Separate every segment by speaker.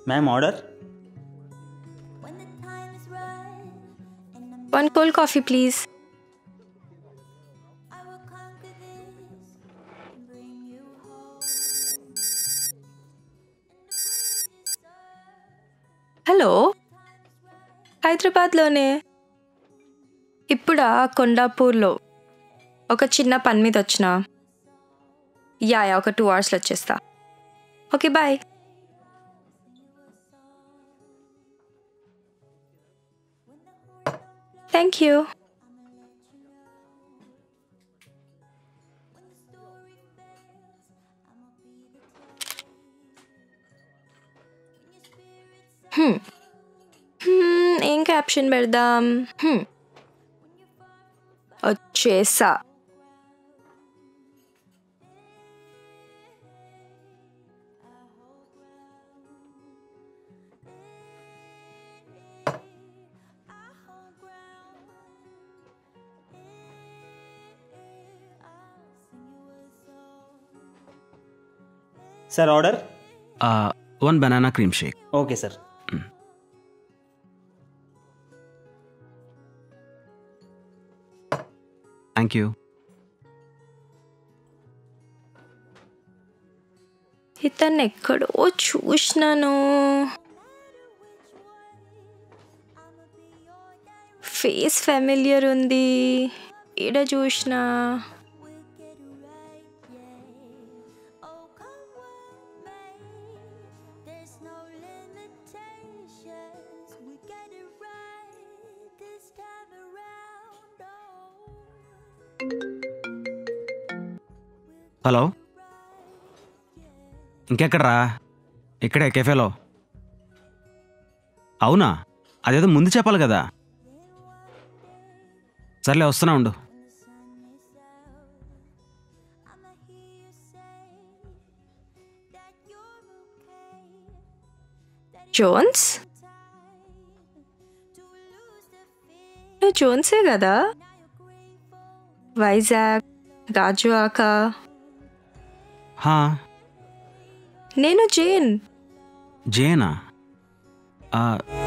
Speaker 1: Ma'am order
Speaker 2: one cold coffee please hello హైదరాబాద్లోనే ఇప్పుడా కొండాపూర్లో ఒక చిన్న పని మీద వచ్చిన యా యా ఒక టూ అవర్స్లో వచ్చేస్తా ఓకే బాయ్ థ్యాంక్ యూ హ్మ్. హ్మ్, ఏం క్యాప్షన్ పెడదాం హ్మ్. వచ్చేసా
Speaker 1: sir order
Speaker 3: one banana cream shake
Speaker 1: okay sir
Speaker 3: thank you
Speaker 2: ఇతన్ని ఎక్కడో చూసినాను ఫేస్ ఫెమిలియర్ ఉంది ఈడ చూసినా
Speaker 3: హలో ఇంకెక్కడరా ఇక్కడే కెఫేలో అవునా అదేదో ముందు చెప్పాలి కదా సర్లే వస్తున్నా ఉండు
Speaker 2: జోన్స్ నువ్వు జోన్సే కదా వైజాగ్ గాజువాక
Speaker 3: హా
Speaker 2: నేను జేన్
Speaker 3: జేనా ఆ,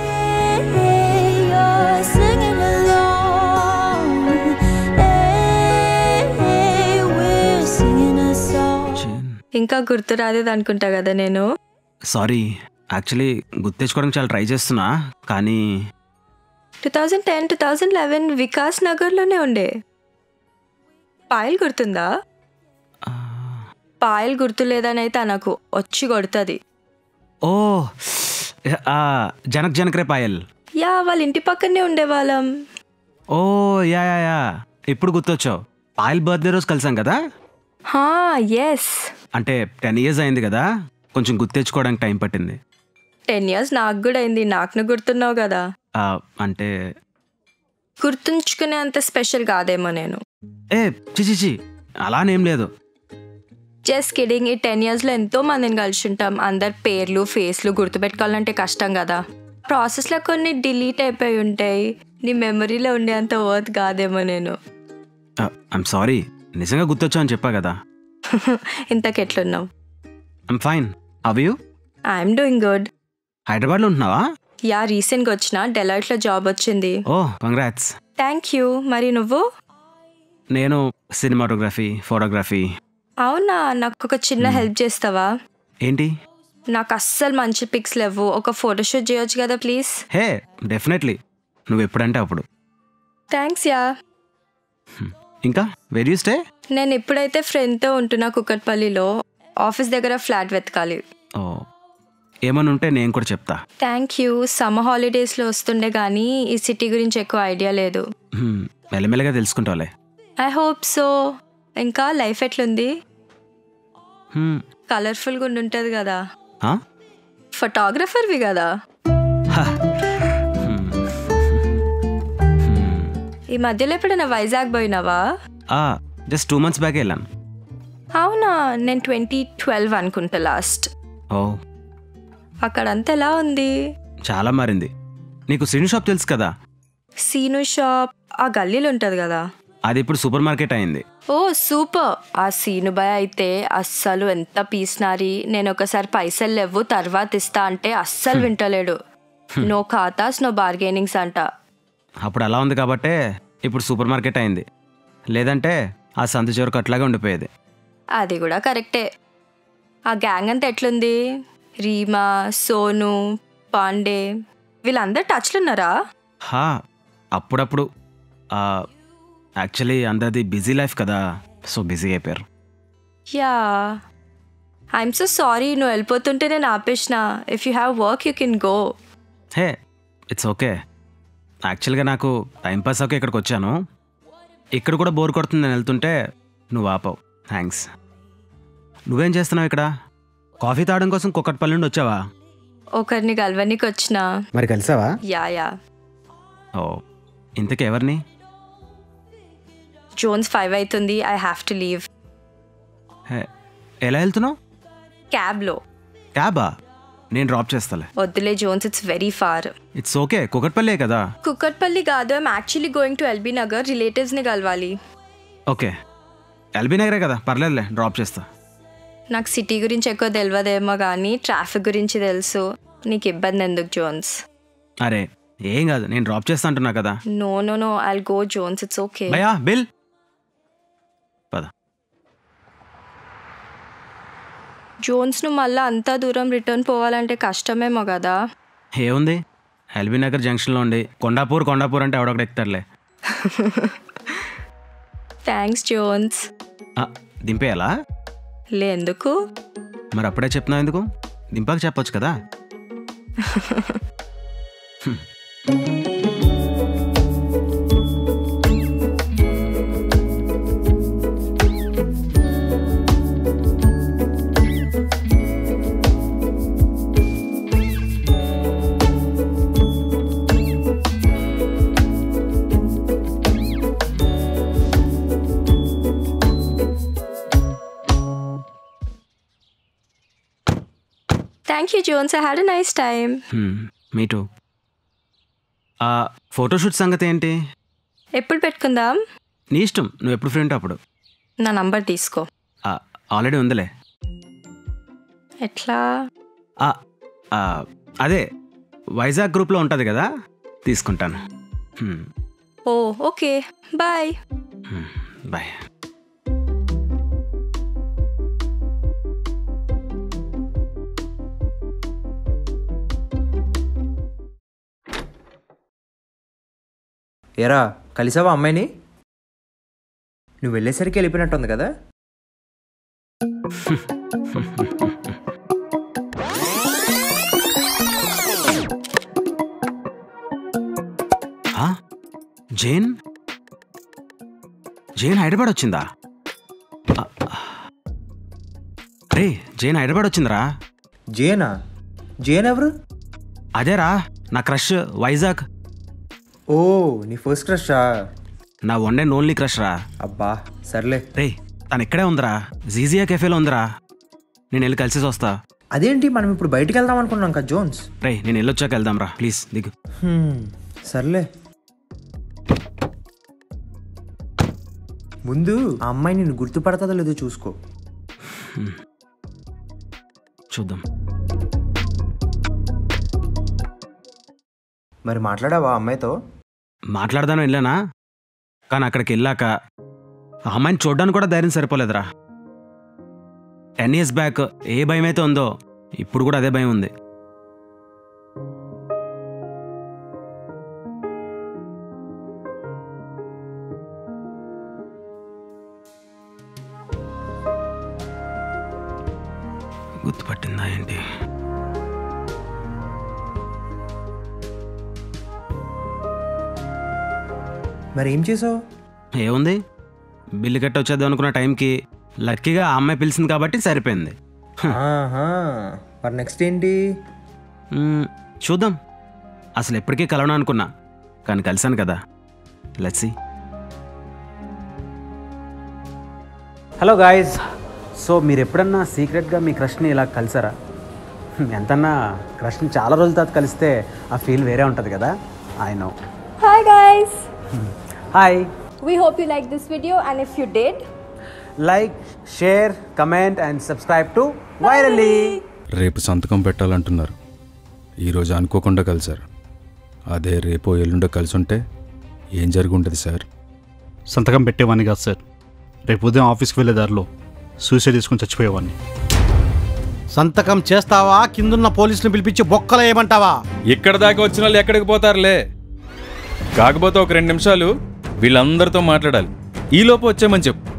Speaker 3: జేన్
Speaker 2: ఇంకా గుర్తు రాలేదు అనుకుంటా కదా నేను
Speaker 3: సారీ యాక్చువల్లీ గుర్తు తెచ్చుకోవడానికి చాలా ట్రై చేస్తున్నా కానీ
Speaker 2: two thousand ten two thousand eleven Vikas నగర్లోనే ఉండే పాయల్ గుర్తుందా
Speaker 3: ఆ,
Speaker 2: పాయల్ గుర్తు లేదని అయితే నాకు వచ్చి కొడుతుంది
Speaker 3: ఓ ఆ, జనక్ జనక్ రే పాయల్
Speaker 2: యా వాళ్ళ ఇంటి పక్కనే ఉండేవాళ్ళం
Speaker 3: ఓ యా యా యా ఇప్పుడు గుర్తొచ్చావు పాయల్ బర్త్డే రోజు కలిసాం కదా
Speaker 2: హా ఎస్
Speaker 3: అంటే టెన్ ఇయర్స్ అయింది కదా కొంచెం గుర్తు తెచ్చుకోవడానికి టైం పట్టింది
Speaker 2: టెన్ ఇయర్స్ నాకు కూడా అయింది నాకు నువ్వు గుర్తున్నావు కదా
Speaker 3: ఆ, అంటే
Speaker 2: గుర్తుంచుకునే అంత స్పెషల్ కాదేమో నేను
Speaker 3: ఏ చిచి చి అలానేం లేదు
Speaker 2: జస్ట్ కిడింగ్ ఈ టెన్ ఇయర్స్లో ఎంతో మందిని కలిసి ఉంటాం అందరి పేర్లు ఫేస్లు గుర్తుపెట్టుకోవాలంటే కష్టం కదా ప్రాసెస్లో కొన్ని డిలీట్ అయిపోయి ఉంటాయి నీ మెమరీలో ఉండే అంత వర్త్ కాదేమో నేను
Speaker 3: ఐమ్ సారీ నిజంగా గుర్తొచ్చావు అని చెప్పా కదా
Speaker 2: ఇంతకెట్లున్నావు
Speaker 3: I'm fine how you
Speaker 2: I'm doing good
Speaker 3: హైదరాబాద్లో ఉంటున్నావా
Speaker 2: యా రీసెంట్గా వచ్చిన డెలైట్లో జాబ్ వచ్చింది
Speaker 3: ఓ కంగ్రాట్స్
Speaker 2: థ్యాంక్ యూ మరి నువ్వు
Speaker 3: నేను సినిమాటోగ్రఫీ ఫోటోగ్రఫీ
Speaker 2: అవునా నాకు ఒక చిన్న హెల్ప్ చేస్తావా
Speaker 3: ఏంటి
Speaker 2: నాకు అస్సలు మంచి పిక్స్ లేవు ఒక ఫోటోషూట్ చేయొచ్చు కదా ప్లీజ్
Speaker 3: హే డెఫినెట్లీ నువ్వు ఎప్పుడంటే అప్పుడు
Speaker 2: థ్యాంక్స్ యా
Speaker 3: ఇంకా వెరీ స్టే
Speaker 2: నేను ఎప్పుడైతే ఫ్రెండ్తో ఉంటున్నా కుక్కట్పల్లిలో ఆఫీస్ దగ్గర ఫ్లాట్ వెతకాలి
Speaker 3: ఓ ఏమని ఉంటే నేను కూడా చెప్తా
Speaker 2: థ్యాంక్ యూ సమ్మర్ హాలిడేస్లో వస్తుండే కానీ ఈ సిటీ గురించి ఎక్కువ ఐడియా లేదు
Speaker 3: హ్మ్, మెల్లమెల్లగా తెలుసుకుంటావులే
Speaker 2: ఐ హోప్ సో ఇంకా లైఫ్ ఎట్లుంది
Speaker 3: హ్మ్,
Speaker 2: కలర్ఫుల్గా ఉండి ఉంటుంది కదా
Speaker 3: ఆ?
Speaker 2: ఫోటోగ్రఫర్వి కదా
Speaker 3: హ. హ్మ్. హ్మ్.
Speaker 2: ఈ మధ్యలో ఎప్పుడైనా వైజాగ్ పోయినావా
Speaker 3: ఆ, జస్ట్ టూ మంత్స్ బ్యాక్ వెళ్ళాను
Speaker 2: అవునా నేను ట్వంటీ ట్వెల్వ్ అనుకుంటా లాస్ట్
Speaker 3: ఓ
Speaker 2: అక్కడంతా ఎలా ఉంది
Speaker 3: చాలా మారింది నీకు శ్రీను షాప్ తెలుసు కదా
Speaker 2: సీను షాప్ ఆ గల్లీలో ఉంటుంది కదా
Speaker 3: అది ఇప్పుడు సూపర్ మార్కెట్ అయింది
Speaker 2: ఓ సూపర్ ఆ సీను భయ అయితే అస్సలు ఎంత పీసినారి నేను ఒకసారి పైసలు లేవు తర్వాత ఇస్తా అంటే అస్సలు వింటలేడు నో ఖాతాస్ నో బార్గెనింగ్స్ అంట
Speaker 3: అప్పుడు అలా ఉంది కాబట్టే ఇప్పుడు సూపర్ మార్కెట్ అయింది లేదంటే ఆ సంత చివరికి అట్లాగే ఉండిపోయేది
Speaker 2: అది కూడా కరెక్టే ఆ గ్యాంగ్ అంతా ఎట్లుంది రీమా సోను పాండే వీళ్ళందరూ టచ్లు ఉన్నారా
Speaker 3: హా అప్పుడప్పుడు యాక్చువల్లీ అందరిది బిజీ లైఫ్ కదా సో బిజీ అయిపోయారు
Speaker 2: యా ఐఎమ్ సో సారీ నువ్వు వెళ్ళిపోతుంటే నేను ఆపేసిన if you have work you can go
Speaker 3: hey it's okay యాక్చువల్గా నాకు టైంపాస్ ఓకే ఇక్కడికి వచ్చాను ఇక్కడ కూడా బోర్ కొడుతుంది నేను వెళ్తుంటే నువ్వు ఆపావు థ్యాంక్స్ నువ్వేం చేస్తున్నావు ఇక్కడ కాఫీ తాగడం కోసం కుక్కట్పల్లి నుండి వచ్చావా
Speaker 2: ఒకరిని కలవనికి వచ్చిన
Speaker 4: మరి కలిసావా
Speaker 2: యా యా
Speaker 3: ఓ ఇంతకీ ఎవరిని
Speaker 2: జోన్స్ ఫైవ్ అవుతుంది I have to leave
Speaker 3: hey ఎలా వెళ్తున్నావు
Speaker 2: క్యాబ్లో
Speaker 3: క్యాబా నేను డ్రాప్ చేస్తాలే
Speaker 2: వద్దులే Jones it's very far
Speaker 3: it's okay కుకట్పల్లే కదా
Speaker 2: కుక్కట్పల్లి కాదు I'm actually going to LB Nagar రిలేటివ్స్ని కలవాలి
Speaker 3: ఓకే ఎల్బీ నగరే కదా పర్లేదులే డ్రాప్ చేస్తా
Speaker 2: నాకు సిటీ గురించి ఎక్కువ తెలియదేమో కానీ ట్రాఫిక్ గురించి తెలుసు నీకు ఇబ్బంది ఎందుకు జోన్స్
Speaker 3: అరే ఏం కాదు నేను డ్రాప్ చేస్తా అంటున్నా కదా
Speaker 2: no no no I'll go Jones it's okay
Speaker 3: భయా బిల్ పద
Speaker 2: జోన్స్ ను మళ్ళీ అంత దూరం రిటర్న్ పోవాలంటే కష్టమేమో కదా
Speaker 3: ఏముంది ఎల్బీ నగర్ జంక్షన్లో ఉండి కొండాపూర్ కొండాపూర్ అంటే ఎవడొకటి ఎక్కుతారులే
Speaker 2: థ్యాంక్స్ జోన్స్
Speaker 3: ఆ, దింపేయాలా
Speaker 2: లే ఎందుకు
Speaker 3: మరి అప్పుడే చెప్తున్నావు ఎందుకు దింపాక చెప్పొచ్చు కదా
Speaker 2: thank you Jones I had a nice time
Speaker 3: me too ఆ ఫోటోషూట్ సంగతి ఏంటి
Speaker 2: ఎప్పుడు పెట్టుకుందాం
Speaker 3: నీ ఇష్టం నువ్వు ఎప్పుడు ఫ్రీ ఉంటే అప్పుడు
Speaker 2: నా నంబర్ తీసుకో
Speaker 3: ఆ, ఆల్రెడీ ఉందిలే
Speaker 2: ఎట్లా
Speaker 3: ఆ, ఆ, అదే వైజాగ్ గ్రూప్లో ఉంటుంది కదా తీసుకుంటాను హ్మ్,
Speaker 2: ఓ ఓకే బాయ్
Speaker 3: హ్మ్, బాయ్
Speaker 4: ఏరా కలిసావా అమ్మాయిని నువ్వు వెళ్ళేసరికి వెళ్ళిపోయినట్టుంది కదా
Speaker 3: ఆ, జైన్ జైన్ హైదరాబాద్ వచ్చిందా ఆ, రే జైన్ హైదరాబాద్ వచ్చిందిరా
Speaker 4: జేనా జేన్ ఎవరు
Speaker 3: అదేరా నా క్రష్ వైజాగ్
Speaker 4: ఓ నీ ఫస్ట్ క్రషా
Speaker 3: నా వన్ అండ్ ఓన్లీ క్రష్ రా
Speaker 4: అబ్బా సర్లే
Speaker 3: రే తను ఇక్కడే ఉందిరా జీజియా కెఫేలో ఉందిరా నేను వెళ్ళి కలిసి వస్తా
Speaker 4: అదేంటి మనం ఇప్పుడు బయటికి వెళ్దాం అనుకున్నాం కదా జోన్స్
Speaker 3: రే నేను వెళ్ళొచ్చాక వెళ్దాం రా ప్లీజ్ దిగు
Speaker 4: హ్మ్, సర్లే ముందు ఆ అమ్మాయి నిన్ను గుర్తుపడతాదో లేదో చూసుకో
Speaker 3: చూద్దాం
Speaker 4: మరి మాట్లాడావా ఆ అమ్మాయితో
Speaker 3: మాట్లాడదాను వెళ్ళానా కానీ అక్కడికి వెళ్ళాక ఆ అమ్మాయిని చూడడానికి కూడా ధైర్యం సరిపోలేదురా టెన్ ఇయర్స్ బ్యాక్ ఏ భయం అయితే ఉందో ఇప్పుడు కూడా అదే భయం ఉంది గుర్తుపట్టిందా ఏంటి
Speaker 4: మరి ఏం చేసావు
Speaker 3: ఏముంది బిల్లు కట్టి వచ్చేద్దాం అనుకున్న టైంకి లక్కీగా ఆ అమ్మాయి పిలిచింది కాబట్టి సరిపోయింది
Speaker 4: ఆహా మరి నెక్స్ట్ ఏంటి
Speaker 3: మ్మ్, చూద్దాం అసలు ఎప్పటికీ కలవను అనుకున్నా కానీ కలిశాను కదా లెట్సీ హలో గాయస్ సో మీరు ఎప్పుడన్నా సీక్రెట్గా మీ క్రష్ని ఇలా కలిసారా ఎంతన్నా క్రష్ని చాలా రోజుల తర్వాత కలిస్తే ఆ ఫీల్ వేరే ఉంటుంది కదా I know
Speaker 5: Hi guys!
Speaker 3: Hi
Speaker 5: We hope you liked this video and if you did,
Speaker 3: like share comment and subscribe to virally
Speaker 5: రేపు సంతకం పెట్టాలంటున్నారు ఈరోజు అనుకోకుండా కలిశారు అదే రేపో ఎల్లుండో కలిసి ఉంటే ఏం జరిగి ఉంటుంది సార్
Speaker 6: సంతకం పెట్టేవాడిని కాదు సార్ రేపు ఉదయం ఆఫీస్కి వెళ్ళే దారిలో సూసైడ్ చేసుకుని చచ్చిపోయేవాడిని
Speaker 7: సంతకం చేస్తావా కిందున్న పోలీసులు పిలిపించి బొక్కలు వేయమంటావా
Speaker 8: ఇక్కడ దాకా వచ్చిన వాళ్ళు ఎక్కడికి పోతారులే కాకపోతే ఒక రెండు నిమిషాలు వీళ్ళందరితో మాట్లాడాలి ఈలోపు వచ్చేమని చెప్పు